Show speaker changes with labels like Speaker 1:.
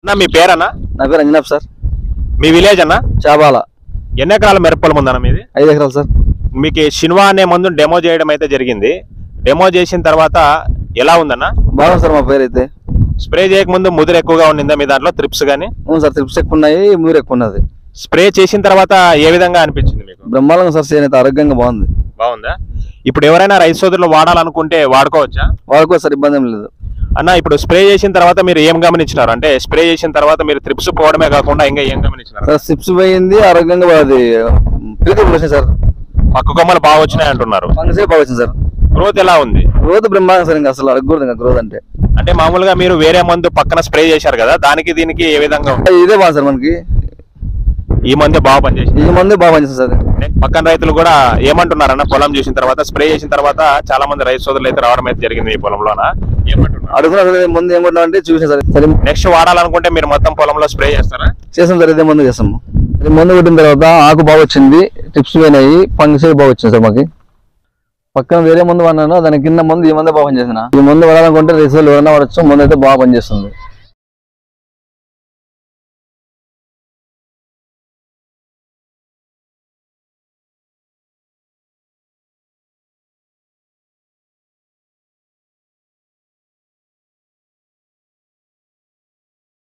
Speaker 1: అన్న మీ పేరన్నా
Speaker 2: నా పేరు అంజనాబ్ సార్
Speaker 1: మీ విలేజ్ అన్న
Speaker 2: చాబాల
Speaker 1: ఎన్ని ఎకరాల మిరపొలం ఉందన్న మీది
Speaker 2: ఐదు ఎకరాలు సార్
Speaker 1: మీకు ఈ షిన్వా అనే మందు డెమో చేయడం అయితే జరిగింది డెమో చేసిన తర్వాత ఎలా ఉందన్న
Speaker 2: బాగుంది సార్ మా పేరు అయితే
Speaker 1: స్ప్రే చేయకముందు ముదురు ఎక్కువగా ఉండిందా మీ దాంట్లో త్రిప్స్ కానీ
Speaker 2: అవును సార్ త్రిప్స్ ఎక్కువ ఉన్నాయి మూరు ఎక్కువ ఉన్నది
Speaker 1: స్ప్రే చేసిన తర్వాత ఏ విధంగా అనిపించింది మీకు
Speaker 2: బ్రహ్మాండంగా సార్ చేయని అయితే ఆరోగ్యంగా బాగుంది
Speaker 1: బాగుందా ఇప్పుడు ఎవరైనా రైతు సోదరులు వాడాలనుకుంటే వాడుకోవచ్చా
Speaker 2: వాడుకో సార్ ఇబ్బంది ఏం లేదు
Speaker 1: అన్న ఇప్పుడు స్ప్రే చేసిన తర్వాత మీరు ఏం గమనించినారు అంటే స్ప్రే చేసిన తర్వాత మీరు త్రిప్స్ పోవడమే కాకుండా ఇంకా ఏం గమనించినారు
Speaker 2: సార్ సిప్స్ పోయింది ఆరోగ్యంగా అది ప్రీతి వచ్చింది సార్
Speaker 1: పక్క కొమ్మలు బాగా వచ్చినాయి అంటున్నారు
Speaker 2: ఫంగసే బాగా వచ్చింది సార్
Speaker 1: గ్రోత్ ఎలా ఉంది
Speaker 2: గ్రోత్ బ్రహ్మాండం సార్ ఇంకా అసలు అడగకూడదు ఇంకా గ్రోత్ అంటే
Speaker 1: అంటే మామూలుగా మీరు వేరే మందు పక్కన స్ప్రే చేశారు కదా దానికి దీనికి ఏ విధంగా ఉంది
Speaker 2: ఇదే బాగుంది సార్ మనకి
Speaker 1: ఈ మందే బాగా పనిచేసింది
Speaker 2: ఈ మంది బాగా పనిచేస్తుంది సార్
Speaker 1: పక్కన రైతులు కూడా ఏమంటున్నారన్న పొలం చేసిన తర్వాత స్ప్రే చేసిన తర్వాత చాలా మంది రైతు సోదరులు అయితే రావడం అయితే జరిగింది ఈ పొలంలోన ఏమంటున్నారు
Speaker 2: అడుగుతున్నా సార్ ముందు ఏం కొట్టినా అంటే చూసాను సార్ సరే
Speaker 1: నెక్స్ట్ వాడాలనుకుంటే మీరు మొత్తం పొలంలో స్ప్రే చేస్తారా
Speaker 2: చేసాం సార్ ఇదే మందు చేస్తాము ఇది మందు కొట్టిన తర్వాత ఆకు బాగా వచ్చింది టిప్స్ పోయినాయి ఫంగసైడ్ బాగా వచ్చింది సార్ మాకు పక్కన వేరే మందు వాడినాను దాని కింద మందు ఈ మందు బాగా పనిచేసిన ఈ మందు వాడాలనుకుంటే రిసల్ట్ ఎవరైనా వాడచ్చు మందు అయితే బాగా పనిచేస్తుంది